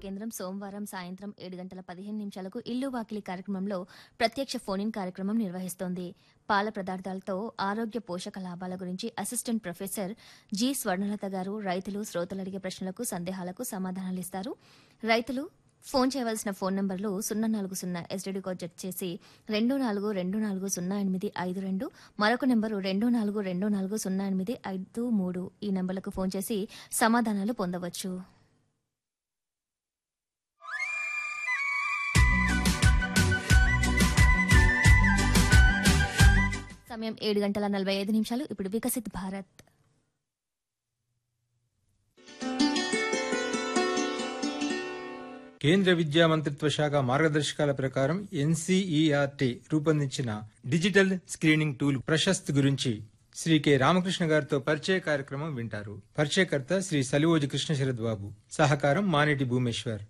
కేంద్రం సోమవారం సాయంత్రం ఏడు గంటల పదిహేను నిమిషాలకు ఇల్లు వాకిలి కార్యక్రమంలో ప్రత్యక్ష ఫోన్ ఇన్ కార్యక్రమం నిర్వహిస్తోంది పాల పదార్థాలతో ఆరోగ్య పోషక లాభాల గురించి అసిస్టెంట్ ప్రొఫెసర్ జి స్వర్ణలత గారు రైతులు శ్రోతలు అడిగే ప్రశ్నలకు సందేహాలకు సమాధానాలిస్తారు రైతులు ఫోన్ చేయవలసిన ఫోన్ నంబర్లు సున్నా నాలుగు సున్నా ఎస్టీడీ కోడ్ జట్ చేసి రెండు నాలుగు రెండు నాలుగు సున్నా ఎనిమిది ఐదు రెండు మరొక నెంబరు రెండు నాలుగు రెండు నాలుగు సున్నా ఎనిమిది ఐదు మూడు ఈ నెంబర్లకు ఫోన్ చేసి సమాధానాలు పొందవచ్చు సమయం ఏడు గంటల నలభై ఐదు నిమిషాలు ఇప్పుడు వికసిత్ భారత్ కేంద్ర విద్యా మంత్రిత్వ శాఖ మార్గదర్శకాల ప్రకారం ఎన్సీఈఆర్టీ రూపొందించిన డిజిటల్ స్క్రీనింగ్ టూల్ ప్రశస్త్ గురించి శ్రీ కె రామకృష్ణ గారితో పరిచయ కార్యక్రమం వింటారు పరిచయకర్త శ్రీ సలివోజి కృష్ణ శరద్ బాబు సహకారం మానేటి భూమేశ్వర్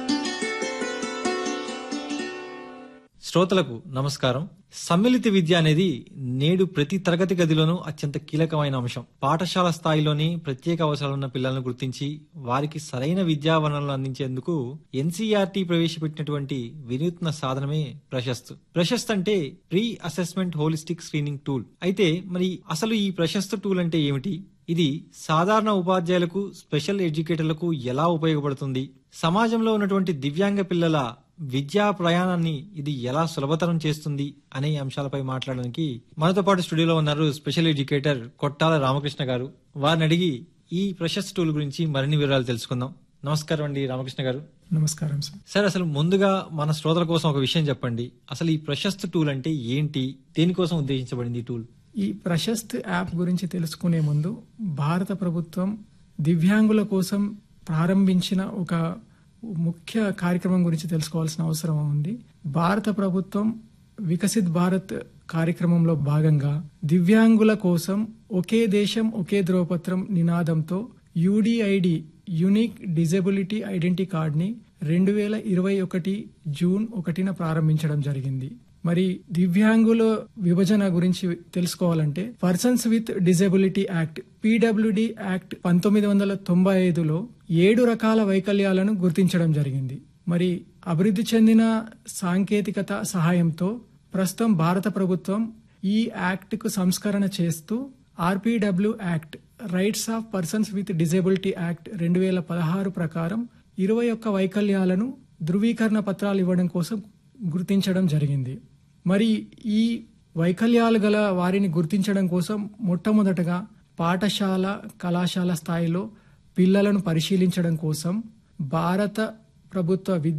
శ్రోతలకు నమస్కారం సమ్మిళిత విద్య అనేది నేడు ప్రతి తరగతి గదిలోనూ అత్యంత కీలకమైన అంశం పాఠశాల స్థాయిలోని ప్రత్యేక అవసరాలున్న పిల్లలను గుర్తించి వారికి సరైన విద్యా వనరులను అందించేందుకు ఎన్సీఆర్టీ ప్రవేశపెట్టినటువంటి వినూత్న సాధనమే ప్రశస్త్ ప్రశస్త్ అంటే pre assessment holistic screening tool అయితే మరి అసలు ఈ ప్రశస్త్ టూల్ అంటే ఏమిటి ఇది సాధారణ ఉపాధ్యాయులకు స్పెషల్ ఎడ్యుకేటర్లకు ఎలా ఉపయోగపడుతుంది సమాజంలో ఉన్నటువంటి దివ్యాంగ పిల్లల విద్యా ప్రయాణాన్ని ఇది ఎలా సులభతరం చేస్తుంది అనే అంశాలపై మాట్లాడడానికి మనతో పాటు స్టూడియోలో ఉన్నారు స్పెషల్ ఎడ్యుకేటర్ కొట్టాల రామకృష్ణ గారు వారిని అడిగి ఈ ప్రశస్త్ టూల్ గురించి మరిన్ని వివరాలు తెలుసుకుందాం నమస్కారం అండి రామకృష్ణ గారు నమస్కారం సార్ సార్ అసలు ముందుగా మన శ్రోతల కోసం ఒక విషయం చెప్పండి అసలు ఈ ప్రశస్త్ టూల్ అంటే ఏంటి దేనికోసం ఉద్దేశించబడింది ఈ టూల్ ఈ ప్రశస్త్ యాప్ గురించి తెలుసుకునే ముందు భారత ప్రభుత్వం దివ్యాంగుల కోసం ప్రారంభించిన ఒక ముఖ్య కార్యక్రమం గురించి తెలుసుకోవాల్సిన అవసరం ఉంది భారత ప్రభుత్వం వికసిత్ భారత్ కార్యక్రమంలో భాగంగా దివ్యాంగుల కోసం ఒకే దేశం ఒకే ధ్రువపత్రం నినాదంతో యూడిఐడి యునిక్ డిజబిలిటీ ఐడెంటిటీ కార్డ్ని రెండు వేల ఇరవై ఒకటి జూన్ ఒకటిన ప్రారంభించడం జరిగింది మరి దివ్యాంగుల విభజన గురించి తెలుసుకోవాలంటే persons with disability act PWD act పంతొమ్మిది వందల తొంభై ఐదులో ఏడు రకాల వైకల్యాలను గుర్తించడం జరిగింది మరి అభివృద్ధి చెందిన సాంకేతికత సహాయంతో ప్రస్తుతం భారత ప్రభుత్వం ఈ యాక్ట్ కు సంస్కరణ చేస్తూ RPW act rights of persons with disability act రెండు వేల పదహారు ప్రకారం ఇరవై ఒక్క వైకల్యాలను ధృవీకరణ పత్రాలు ఇవ్వడం కోసం గుర్తించడం జరిగింది మరి ఈ వైకల్యాలు గల వారిని గుర్తించడం కోసం మొట్టమొదటగా పాఠశాల కళాశాల స్థాయిలో పిల్లలను పరిశీలించడం కోసం భారత ప్రభుత్వ విద్య